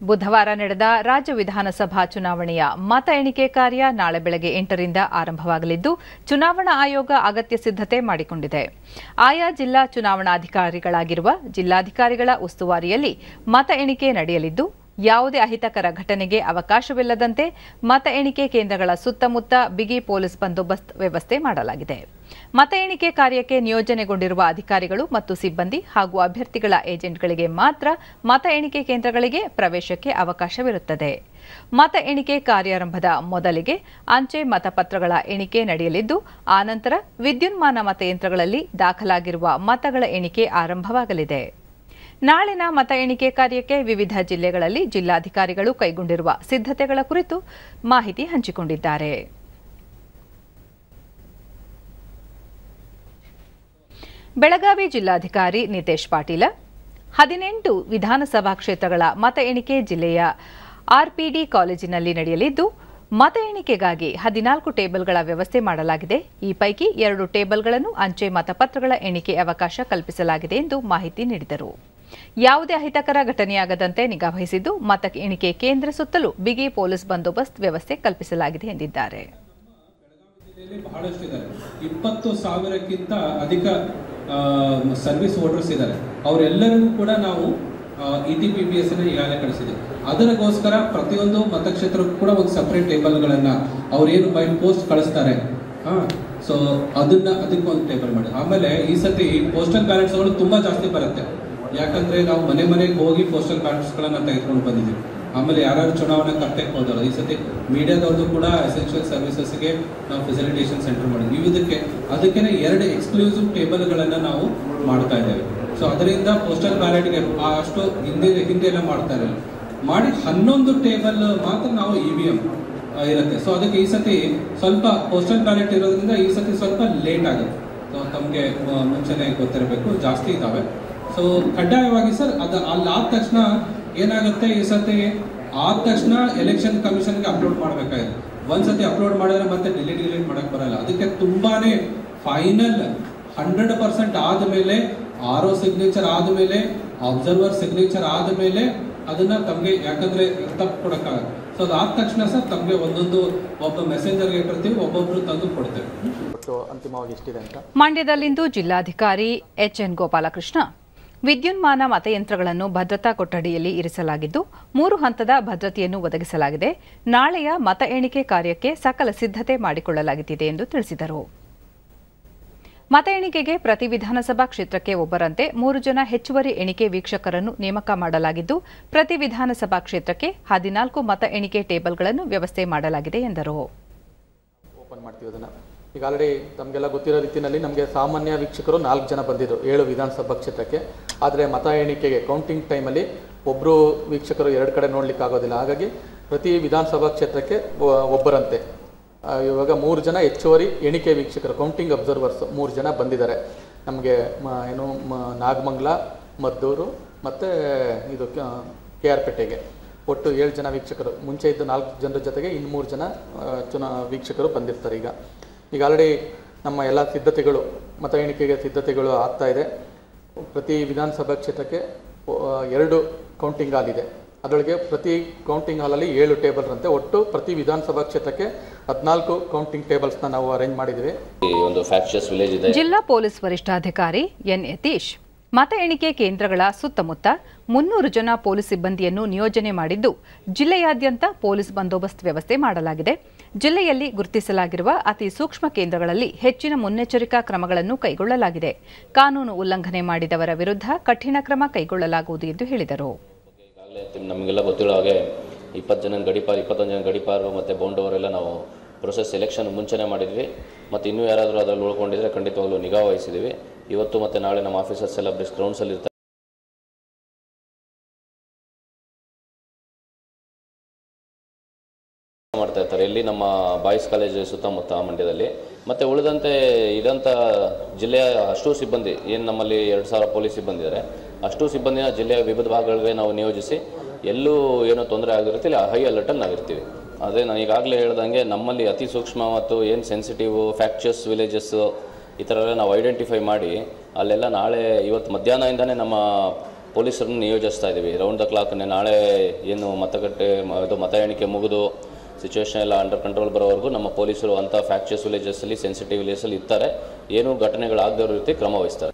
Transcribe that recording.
ಬುಧವಾರ ನಡೆದ ರಾಜ್ಯ ವಿಧಾನಸಭಾ ಚುನಾವಣೆಯ ಮತ ಎಣಿಕೆ ಕಾರ್ಯ ನಾಳೆ ಬೆಳಗ್ಗೆ ಎಂಟರಿಂದ ಆರಂಭವಾಗಲಿದ್ದು ಚುನಾವಣಾ ಆಯೋಗ ಅಗತ್ಯ ಸಿದ್ಧತೆ ಮಾಡಿಕೊಂಡಿದೆ ಆಯಾ ಜಿಲ್ಲಾ ಚುನಾವಣಾಧಿಕಾರಿಗಳಾಗಿರುವ ಜಿಲ್ಲಾಧಿಕಾರಿಗಳ ಉಸ್ತುವಾರಿಯಲ್ಲಿ ಮತ ಎಣಿಕೆ ನಡೆಯಲಿದ್ದು ಯಾವುದೇ ಅಹಿತಕರ ಘಟನೆಗೆ ಅವಕಾಶವಿಲ್ಲದಂತೆ ಮತ ಎಣಿಕೆ ಕೇಂದ್ರಗಳ ಸುತ್ತಮುತ್ತ ಬಿಗಿ ಪೊಲೀಸ್ ಬಂದೋಬಸ್ತ್ ವ್ಯವಸ್ಥೆ ಮಾಡಲಾಗಿದೆ ಮತ ಎಣಿಕೆ ಕಾರ್ಯಕ್ಕೆ ನಿಯೋಜನೆಗೊಂಡಿರುವ ಅಧಿಕಾರಿಗಳು ಮತ್ತು ಸಿಬ್ಬಂದಿ ಹಾಗೂ ಅಭ್ಯರ್ಥಿಗಳ ಏಜೆಂಟ್ಗಳಿಗೆ ಮಾತ್ರ ಮತ ಎಣಿಕೆ ಕೇಂದ್ರಗಳಿಗೆ ಪ್ರವೇಶಕ್ಕೆ ಅವಕಾಶವಿರುತ್ತದೆ ಮತ ಎಣಿಕೆ ಕಾರ್ಯಾರಂಭದ ಮೊದಲಿಗೆ ಅಂಚೆ ಮತಪತ್ರಗಳ ಎಣಿಕೆ ನಡೆಯಲಿದ್ದು ಆನಂತರ ವಿದ್ಯುನ್ಮಾನ ಮತಯಂತ್ರಗಳಲ್ಲಿ ದಾಖಲಾಗಿರುವ ಮತಗಳ ಎಣಿಕೆ ಆರಂಭವಾಗಲಿದೆ ನಾಳಿನ ಮತ ಎಣಿಕೆ ಕಾರ್ಯಕ್ಕೆ ವಿವಿಧ ಜಿಲ್ಲೆಗಳಲ್ಲಿ ಜಿಲ್ಲಾಧಿಕಾರಿಗಳು ಕೈಗೊಂಡಿರುವ ಸಿದ್ಧತೆಗಳ ಕುರಿತು ಮಾಹಿತಿ ಹಂಚಿಕೊಂಡಿದ್ದಾರೆ ಬೆಳಗಾವಿ ಜಿಲ್ಲಾಧಿಕಾರಿ ನಿತೇಶ್ ಪಾಟೀಲ ಹದಿನೆಂಟು ವಿಧಾನಸಭಾ ಕ್ಷೇತ್ರಗಳ ಮತ ಎಣಿಕೆ ಜಿಲ್ಲೆಯ ಆರ್ಪಿಡಿ ಕಾಲೇಜಿನಲ್ಲಿ ನಡೆಯಲಿದ್ದು ಮತ ಎಣಿಕೆಗಾಗಿ ಹದಿನಾಲ್ಕು ಟೇಬಲ್ಗಳ ವ್ಯವಸ್ಥೆ ಮಾಡಲಾಗಿದೆ ಈ ಪೈಕಿ ಎರಡು ಟೇಬಲ್ಗಳನ್ನು ಅಂಚೆ ಮತಪತ್ರಗಳ ಎಣಿಕೆ ಅವಕಾಶ ಕಲ್ಪಿಸಲಾಗಿದೆ ಎಂದು ಮಾಹಿತಿ ನೀಡಿದರು ಯಾವುದೇ ಅಹಿತಕರ ಘಟನೆಯಾಗದಂತೆ ನಿಗಾವಹಿಸಿದ್ದು ಮತ ಎಣಿಕೆ ಕೇಂದ್ರ ಸುತ್ತಲೂ ಬಿಗಿ ಪೊಲೀಸ್ ಬಂದೋಬಸ್ತ್ ವ್ಯವಸ್ಥೆ ಕಲ್ಪಿಸಲಾಗಿದೆ ಎಂದಿದ್ದಾರೆ ಜಿಲ್ಲೆಯಲ್ಲಿ ಬಹಳಷ್ಟು ಇದ್ದಾರೆ ಇಪ್ಪತ್ತು ಸಾವಿರಕ್ಕಿಂತ ಅಧಿಕ ಸರ್ವಿಸ್ ವೋಟರ್ಸ್ ಇದ್ದಾರೆ ಅವರೆಲ್ಲರಿಗೂ ಕೂಡ ನಾವು E T P B S ಅನ್ನ ಈಗಾಗಲೇ ಕಳಿಸಿದೆ ಅದಕ್ಕೋಸ್ಕರ ಪ್ರತಿಯೊಂದು ಮತಕ್ಷೇತ್ರಕ್ಕೂ ಕೂಡ ಒಂದು ಸಪ್ರೇಟ್ ಟೇಬಲ್ಗಳನ್ನ ಅವ್ರೇನು ಬೈ ಪೋಸ್ಟ್ ಕಳಿಸ್ತಾರೆ ಹಾ ಸೊ ಅದನ್ನ ಅದಕ್ಕೆ ಒಂದು ಟೇಬಲ್ ಮಾಡಿ ಆಮೇಲೆ ಈ ಸತಿ ಪೋಸ್ಟಲ್ ಬ್ಯಾಲೆಟ್ಸ್ಗಳು ತುಂಬಾ ಜಾಸ್ತಿ ಬರುತ್ತೆ ಯಾಕಂದ್ರೆ ನಾವು ಮನೆ ಮನೆಗೆ ಹೋಗಿ ಪೋಸ್ಟಲ್ ಬ್ಯಾಲೆಟ್ಸ್ಗಳನ್ನ ತೆಗೆದುಕೊಂಡು ಬಂದಿದ್ದೀವಿ ಆಮೇಲೆ ಯಾರ್ಯಾರು ಚುನಾವಣೆ ಕರ್ತಕ್ಕೆ ಹೋದಲ್ಲ ಈ ಸತಿ ಮೀಡಿಯಾದವ್ರದ್ದು ಕೂಡ ಎಸೆನ್ಷಿಯಲ್ ಸರ್ವಿಸಸ್ಗೆ ನಾವು ಫೆಸಿಲಿಟೇಷನ್ ಸೆಂಟರ್ ಮಾಡಿದ್ವಿ ಇದಕ್ಕೆ ಅದಕ್ಕೆ ಎರಡು ಎಕ್ಸ್ಕ್ಲೂಸಿವ್ ಟೇಬಲ್ಗಳನ್ನು ನಾವು ಮಾಡ್ತಾ ಇದ್ದೇವೆ ಸೊ ಅದರಿಂದ ಪೋಸ್ಟಲ್ ಬ್ಯಾಲೆಟ್ಗೆ ಅಷ್ಟು ಹಿಂದೆ ಹಿಂದೆ ಎಲ್ಲ ಮಾಡ್ತಾ ಇರಲಿಲ್ಲ ಮಾಡಿ ಹನ್ನೊಂದು ಟೇಬಲ್ ಮಾತ್ರ ನಾವು ಇ ವಿ ಎಮ್ ಇರುತ್ತೆ ಸೊ ಅದಕ್ಕೆ ಈ ಸತಿ ಸ್ವಲ್ಪ ಪೋಸ್ಟಲ್ ಬ್ಯಾಲೆಟ್ ಇರೋದ್ರಿಂದ ಈ ಸತಿ ಸ್ವಲ್ಪ ಲೇಟ್ ಆಗುತ್ತೆ ಸೊ ತಮಗೆ ಮುಂಚೆನೆ ಗೊತ್ತಿರಬೇಕು ಜಾಸ್ತಿ ಇದ್ದಾವೆ ಸೊ ಕಡ್ಡಾಯವಾಗಿ ಸರ್ ಅದು ಅಲ್ಲಿ ಆದ ತಕ್ಷಣ ಏನಾಗುತ್ತೆ ಈ ಸತಿ ಆದ ತಕ್ಷಣ ಎಲೆಕ್ಷನ್ ಕಮಿಷನ್ಗೆ ಅಪ್ಲೋಡ್ ಮಾಡಬೇಕಾಗಿದೆ ಒಂದ್ಸತಿ ಅಪ್ಲೋಡ್ ಮಾಡಿದ್ರೆ ಮತ್ತೆ ಡಿಲೀಟ್ ಡಿಲೀಟ್ ಮಾಡಕ್ ಬರಲ್ಲ ಅದಕ್ಕೆ ತುಂಬಾನೇ ಫೈನಲ್ ಹಂಡ್ರೆಡ್ ಪರ್ಸೆಂಟ್ ಆದಮೇಲೆ ಆರ್ ಒ ಸಿಗ್ನೇಚರ್ ಆದಮೇಲೆ ಅಬ್ಸರ್ವರ್ ಸಿಗ್ನೇಚರ್ ಆದಮೇಲೆ ಅದನ್ನ ತಮಗೆ ಯಾಕಂದ್ರೆ ತಪ್ಪು ಕೊಡಕ್ಕಾಗಲ್ಲ ಸೊ ಅದಾದ ತಕ್ಷಣ ಸರ್ ತಮಗೆ ಒಂದೊಂದು ಒಬ್ಬ ಮೆಸೆಂಜರ್ಗೆ ಇಟ್ಟಿರ್ತೀವಿ ಒಬ್ಬೊಬ್ರು ತಂದು ಕೊಡ್ತೇವೆ ಒಟ್ಟು ಅಂತಿಮವಾಗಿ ಎಷ್ಟಿದೆ ಅಂತ ಮಂಡ್ಯದಲ್ಲಿಂದು ಜಿಲ್ಲಾಧಿಕಾರಿ ಎಚ್ಎನ್ ಗೋಪಾಲಕೃಷ್ಣ ವಿದ್ಯುನ್ಮಾನ ಮತಯಂತ್ರಗಳನ್ನು ಭದ್ರತಾ ಕೊಠಡಿಯಲ್ಲಿ ಇರಿಸಲಾಗಿದ್ದು ಮೂರು ಹಂತದ ಭದ್ರತೆಯನ್ನು ಒದಗಿಸಲಾಗಿದೆ ನಾಳೆಯ ಮತ ಎಣಿಕೆ ಕಾರ್ಯಕ್ಕೆ ಸಕಲ ಸಿದ್ಧತೆ ಮಾಡಿಕೊಳ್ಳಲಾಗುತ್ತಿದೆ ಎಂದು ತಿಳಿಸಿದರು ಮತ ಎಣಿಕೆಗೆ ಪ್ರತಿ ವಿಧಾನಸಭಾ ಕ್ಷೇತ್ರಕ್ಕೆ ಒಬ್ಬರಂತೆ ಮೂರು ಜನ ಹೆಚ್ಚುವರಿ ಎಣಿಕೆ ವೀಕ್ಷಕರನ್ನು ನೇಮಕ ಮಾಡಲಾಗಿದ್ದು ಪ್ರತಿ ವಿಧಾನಸಭಾ ಕ್ಷೇತ್ರಕ್ಕೆ ಹದಿನಾಲ್ಕು ಮತ ಎಣಿಕೆ ಟೇಬಲ್ಗಳನ್ನು ವ್ಯವಸ್ಥೆ ಮಾಡಲಾಗಿದೆ ಎಂದರು ಓಪನ್ ಮಾಡ್ತೀವಿ ಅದನ್ನು ಈಗ ಆಲ್ರೆಡಿ ತಮಗೆಲ್ಲ ಗೊತ್ತಿರೋ ರೀತಿಯಲ್ಲಿ ನಮಗೆ ಸಾಮಾನ್ಯ ವೀಕ್ಷಕರು ನಾಲ್ಕು ಜನ ಬಂದಿದ್ರು ಏಳು ವಿಧಾನಸಭಾ ಕ್ಷೇತ್ರಕ್ಕೆ ಆದರೆ ಮತ ಎಣಿಕೆಗೆ ಕೌಂಟಿಂಗ್ ಟೈಮಲ್ಲಿ ಒಬ್ಬರು ವೀಕ್ಷಕರು ಎರಡು ಕಡೆ ನೋಡ್ಲಿಕ್ಕೆ ಆಗೋದಿಲ್ಲ ಹಾಗಾಗಿ ಪ್ರತಿ ವಿಧಾನಸಭಾ ಕ್ಷೇತ್ರಕ್ಕೆ ಒ- ಒಬ್ಬರಂತೆ ಆ, ಇವಾಗ ಮೂರು ಜನ ಹೆಚ್ಚುವರಿ ಎಣಿಕೆ ವೀಕ್ಷಕರು ಕೌಂಟಿಂಗ್ ಅಬ್ಸರ್ವರ್ಸ್ ಮೂರು ಜನ ಬಂದಿದ್ದಾರೆ ನಮಗೆ ಮ- ಏನು ಮ ನಾಗಮಂಗಲ ಮದ್ದೂರು ಮತ್ತು ಇದು ಕೆ ಆರ್ ಪೇಟೆಗೆ ಒಟ್ಟು ಏಳು ಜನ ವೀಕ್ಷಕರು ಮುಂಚೆ ಇದ್ದ ನಾಲ್ಕು ಜನರ ಜೊತೆಗೆ ಇನ್ನು ಮೂರು ಜನ ಆ, ಚುನಾ ವೀಕ್ಷಕರು ಬಂದಿರ್ತಾರೆ ಈಗ ಈಗ ಆಲ್ರೆಡಿ ನಮ್ಮ ಎಲ್ಲ ಸಿದ್ಧತೆಗಳು ಮತ ಎಣಿಕೆಗೆ ಸಿದ್ಧತೆಗಳು ಆಗ್ತಾ ಇದೆ ಪ್ರತಿ ವಿಧಾನಸಭಾ ಕ್ಷೇತ್ರಕ್ಕೆ ಆ, ಎರಡು ಕೌಂಟಿಂಗ್ ಹಾಲ್ ಇದೆ ಅದರೊಳಗೆ ಪ್ರತಿ ಕೌಂಟಿಂಗ್ ಹಾಲಲ್ಲಿ ಏಳು ಟೇಬಲ್ ಇರುತ್ತೆ ಒಟ್ಟು ಪ್ರತಿ ವಿಧಾನಸಭಾ ಕ್ಷೇತ್ರಕ್ಕೆ ಹದಿನಾಲ್ಕು ಕೌಂಟಿಂಗ್ ಟೇಬಲ್ಸ್ನ ನಾವು ಅರೇಂಜ್ ಮಾಡಿದ್ದೀವಿ ಈ ಒಂದು ಫ್ಯಾಕ್ಚಸ್ ವಿಲೇಜ್ ಇದೆ ಜಿಲ್ಲಾ ಪೊಲೀಸ್ ವರಿಷ್ಠಾಧಿಕಾರಿ ಎನ್ ಯತೀಶ್ ಮತ ಎಣಿಕೆ ಕೇಂದ್ರಗಳ ಸುತ್ತಮುತ್ತ ಮುನ್ನೂರು ಜನ ಪೊಲೀಸ್ ಸಿಬ್ಬಂದಿಯನ್ನು ನಿಯೋಜನೆ ಮಾಡಿದ್ದು ಜಿಲ್ಲೆಯಾದ್ಯಂತ ಪೊಲೀಸ್ ಬಂದೋಬಸ್ತ್ ವ್ಯವಸ್ಥೆ ಮಾಡಲಾಗಿದೆ ಜಿಲ್ಲೆಯಲ್ಲಿ ಗುರುತಿಸಲಾಗಿರುವ ಅತಿ ಸೂಕ್ಷ್ಮ ಕೇಂದ್ರಗಳಲ್ಲಿ ಹೆಚ್ಚಿನ ಮುನ್ನೆಚ್ಚರಿಕಾ ಕ್ರಮಗಳನ್ನು ಕೈಗೊಳ್ಳಲಾಗಿದೆ ಕಾನೂನು ಉಲ್ಲಂಘನೆ ಮಾಡಿದವರ ವಿರುದ್ಧ ಕಠಿಣ ಕ್ರಮ ಕೈಗೊಳ್ಳಲಾಗುವುದು ಎಂದು ಹೇಳಿದರು ಈಗಾಗಲೇ ತಿಮ್- ನಮಗೆಲ್ಲ ಗೊತ್ತಿರೋ ಹಾಗೆ ಇಪ್ಪತ್ತು ಜನ ಗಡಿಪಾರ್ ಇಪ್ಪತ್ತೊಂದು ಜನ ಗಡಿಪಾರು ಮತ್ತು ಬೌಂಡವರೆಲ್ಲ ನಾವು ಪ್ರೊಸೆಸ್ ಎಲೆಕ್ಷನ್ ಮುಂಚೆನೇ ಮಾಡಿದ್ವಿ ಮತ್ತು ಇನ್ನೂ ಯಾರಾದರೂ ಅದರಲ್ಲಿ ಉಳ್ಕೊಂಡಿದ್ರೆ ಖಂಡಿತವಾಗ್ಲೂ ನಿಗಾ ವಹಿಸಿದ್ದೀವಿ ಇವತ್ತು ಮತ್ತು ನಾಳೆ ನಮ್ಮ ಆಫೀಸರ್ಸ್ ಎಲ್ಲ ಬ್ರಿಸ್ ಗ್ರೌಂಡ್ಸಲ್ಲಿ ಇರ್ತಾರೆ ಮಾಡ್ತಾ ಇರ್ತಾರೆ ಎಲ್ಲಿ ನಮ್ಮ ಬಾಯ್ಸ್ ಕಾಲೇಜ್ ಸುತ್ತಮುತ್ತ ಮಂಡ್ಯದಲ್ಲಿ ಮತ್ತು ಉಳಿದಂತೆ ಇದಂಥ ಜಿಲ್ಲೆಯ ಅಷ್ಟು ಸಿಬ್ಬಂದಿ ಏನು ನಮ್ಮಲ್ಲಿ ಎರಡು ಸಾವಿರ ಪೊಲೀಸ್ ಸಿಬ್ಬಂದಿ ಇದ್ದಾರೆ ಅಷ್ಟು ಸಿಬ್ಬಂದಿನ ಜಿಲ್ಲೆಯ ವಿವಿಧ ಭಾಗಗಳಿಗೆ ನಾವು ನಿಯೋಜಿಸಿ ಎಲ್ಲೂ ಏನೋ ತೊಂದರೆ ಆಗಿರುತ್ತೆ ಇಲ್ಲಿ ಹೈ ಅಲರ್ಟಲ್ಲಿ ನಾವಿರ್ತೀವಿ ಅದೇ ನಾನು ಈಗಾಗಲೇ ಹೇಳ್ದಂಗೆ ನಮ್ಮಲ್ಲಿ ಅತಿ ಸೂಕ್ಷ್ಮ ಮತ್ತು ಏನು ಸೆನ್ಸಿಟಿವ್ ಫ್ಯಾಕ್ಚರ್ಸ್ ವಿಲೇಜಸ್ಸು ಈ ಥರ ಎಲ್ಲ ನಾವು ಐಡೆಂಟಿಫೈ ಮಾಡಿ ಅಲ್ಲೆಲ್ಲ ನಾಳೆ ಇವತ್ತು ಮಧ್ಯಾಹ್ನದಿಂದನೇ ನಮ್ಮ ಪೊಲೀಸರನ್ನು ನಿಯೋಜಿಸ್ತಾ ಇದ್ದೀವಿ ರೌಂಡ್ ದ ಕ್ಲಾಕ್ ನಾಳೆ ಏನು ಮತಗಟ್ಟೆ ಮ- ಇದು ಮತ ಎಣಿಕೆ ಮುಗಿದು ಸಿಚುವೇಶನ್ ಎಲ್ಲ ಅಂಡರ್ ಕಂಟ್ರೋಲ್ ಬರೋವರೆಗೂ ನಮ್ಮ ಪೊಲೀಸರು ಅಂಥ ಫ್ಯಾಕ್ಚರ್ಸ್ ವಿಲೇಜಸ್ಸಲ್ಲಿ ಸೆನ್ಸಿಟಿವ್ ವಿಲೇಜಲ್ಲಿ ಇರ್ತಾರೆ ಏನೂ ಘಟನೆಗಳಾಗದೇ ಇರೋ ರೀತಿ ಕ್ರಮ ವಹಿಸ್ತಾರೆ